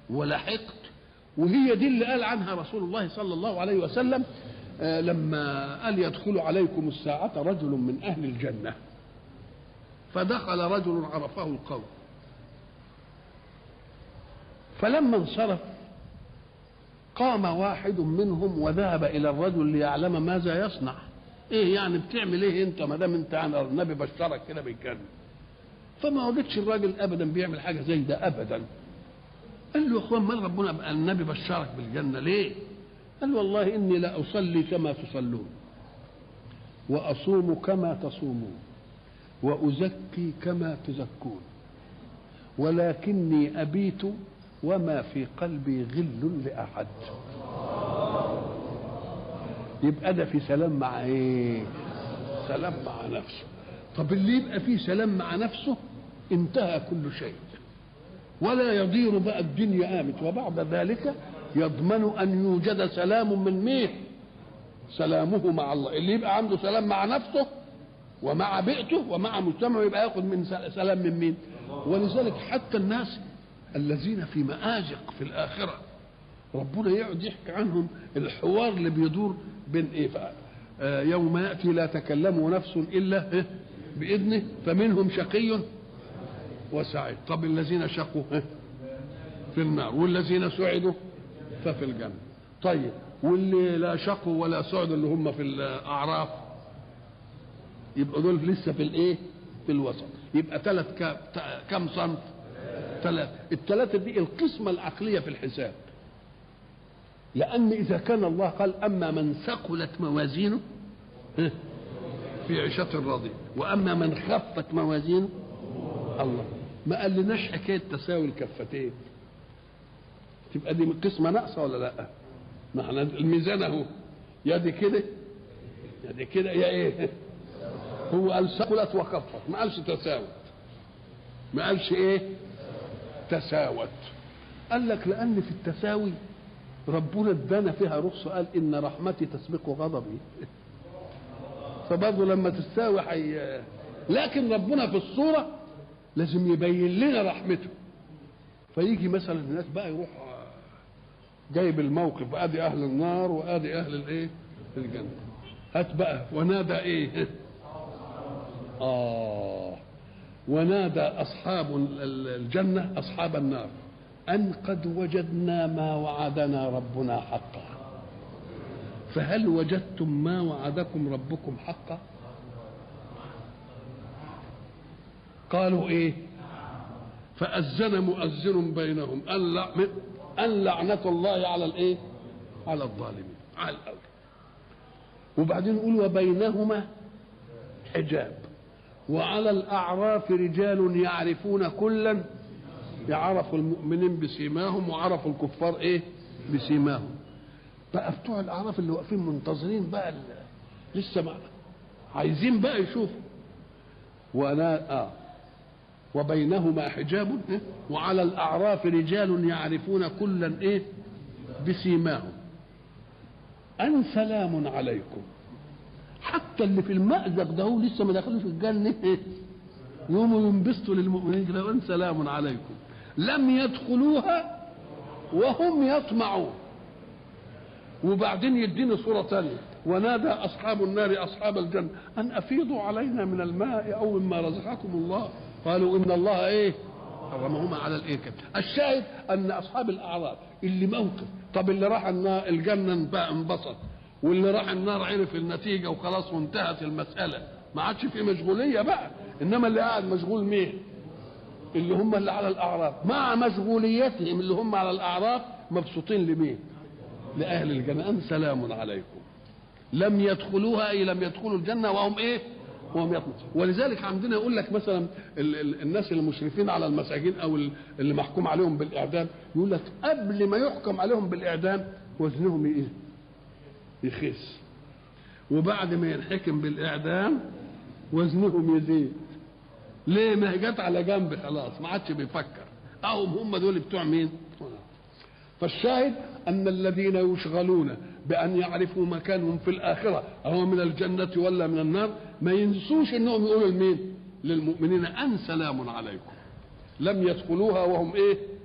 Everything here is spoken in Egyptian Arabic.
ولحقت وهي دي اللي قال عنها رسول الله صلى الله عليه وسلم آه لما قال يدخل عليكم الساعة رجل من أهل الجنة فدخل رجل عرفه القوم فلما انصرف قام واحد منهم وذهب الى الرجل ليعلم ماذا يصنع ايه يعني بتعمل ايه انت ما دام انت عن النبي بشرك كده بالجنه فما وجدش الراجل ابدا بيعمل حاجه زي ده ابدا قال له يا اخوان مال ربنا النبي بشرك بالجنه ليه قال والله اني لا اصلي كما تصلون واصوم كما تصومون وازكي كما تزكون ولكني ابيت وما في قلبي غل لاحد يبقى ده في سلام مع ايه سلام مع نفسه طب اللي يبقى فيه سلام مع نفسه انتهى كل شيء ولا يضير بقى الدنيا قامت وبعد ذلك يضمن ان يوجد سلام من مين سلامه مع الله اللي يبقى عنده سلام مع نفسه ومع بيئته ومع مجتمعه يبقى ياخذ من سلام من مين ولذلك حتى الناس الذين في مآزق في الآخرة ربنا يقعد يحكي عنهم الحوار اللي بيدور بين ايه آه يوم يأتي لا تكلم نفس إلا إيه بإذنه فمنهم شقي وسعيد طب الذين شقوا إيه في النار والذين سعدوا ففي الجنة طيب واللي لا شقوا ولا سعدوا اللي هم في الأعراف يبقى دول لسه في الايه في الوسط يبقى ثلاث كم صنف ثلاثة الثلاثة دي القسمة العقلية في الحساب لأن إذا كان الله قال أما من ثقلت موازينه في عيشة راضية وأما من خفت موازينه الله ما قال لناش حكاية تساوي الكفتين تبقى دي قسمة ناقصة ولا لا؟ ما احنا الميزان اهو يدي كده يدي كده يا ايه؟ هو قال ثقلت وخفت ما قالش تساوت ما قالش ايه؟ تساوت قال لك لان في التساوي ربنا ادانا فيها رخصه قال ان رحمتي تسبق غضبي فبرضه لما تستاوي حي... لكن ربنا في الصوره لازم يبين لنا رحمته فيجي مثلا الناس بقى يروح جايب الموقف ادي اهل النار وادي اهل الايه الجنه هات بقى ونادى ايه اه ونادى أصحاب الجنة أصحاب النار أن قد وجدنا ما وعدنا ربنا حقا فهل وجدتم ما وعدكم ربكم حقا قالوا إيه فأذن مؤذن بينهم أن أن لعنة الله على الإيه على الظالمين على الأول وبعدين يقول وبينهما حجاب وعلى الأعراف رجال يعرفون كلا يعرفوا المؤمنين بسيماهم وعرفوا الكفار ايه بسيماهم بقى بتوع الاعراف اللي واقفين منتظرين بقى لسه ما عايزين بقى يشوفوا وانا اه وبينهما حجاب إيه؟ وعلى الاعراف رجال يعرفون كلا ايه بسيماهم ان سلام عليكم حتى اللي في المأزق ده هو لسه ما دخلوش الجنة يوموا ينبسطوا للمؤمنين كده وان سلام عليكم لم يدخلوها وهم يطمعون وبعدين يديني صورة ثانية ونادى أصحاب النار أصحاب الجنة أن أفيضوا علينا من الماء أو مما رزقكم الله قالوا إن الله إيه حرمهما على الإيه كده الشاهد أن أصحاب الأعراف اللي موقف طب اللي راح النار الجنة بقى انبسط واللي راح النار عرف النتيجة وخلاص وانتهت المسألة ما عادش في مشغولية بقى إنما اللي قاعد مشغول مين اللي هم اللي على الأعراف مع مشغوليتهم اللي هم على الأعراف مبسوطين لمين لأهل الجنة أن سلام عليكم لم يدخلوها أي لم يدخلوا الجنة وهم إيه وهم يطمع ولذلك عندنا يقول لك مثلا ال ال الناس المشرفين على المساجين او اللي محكوم عليهم بالاعدام يقول لك قبل ما يحكم عليهم بالاعدام وزنهم ايه يخس وبعد ما ينحكم بالاعدام وزنهم يزيد ليه ما هي جت على جنب خلاص ما عادش بيفكر اهم هم دول بتوع مين فالشاهد ان الذين يشغلون بان يعرفوا مكانهم في الاخره هو من الجنه ولا من النار ما ينسوش انهم يقولوا لمين للمؤمنين ان سلام عليكم لم يدخلوها وهم ايه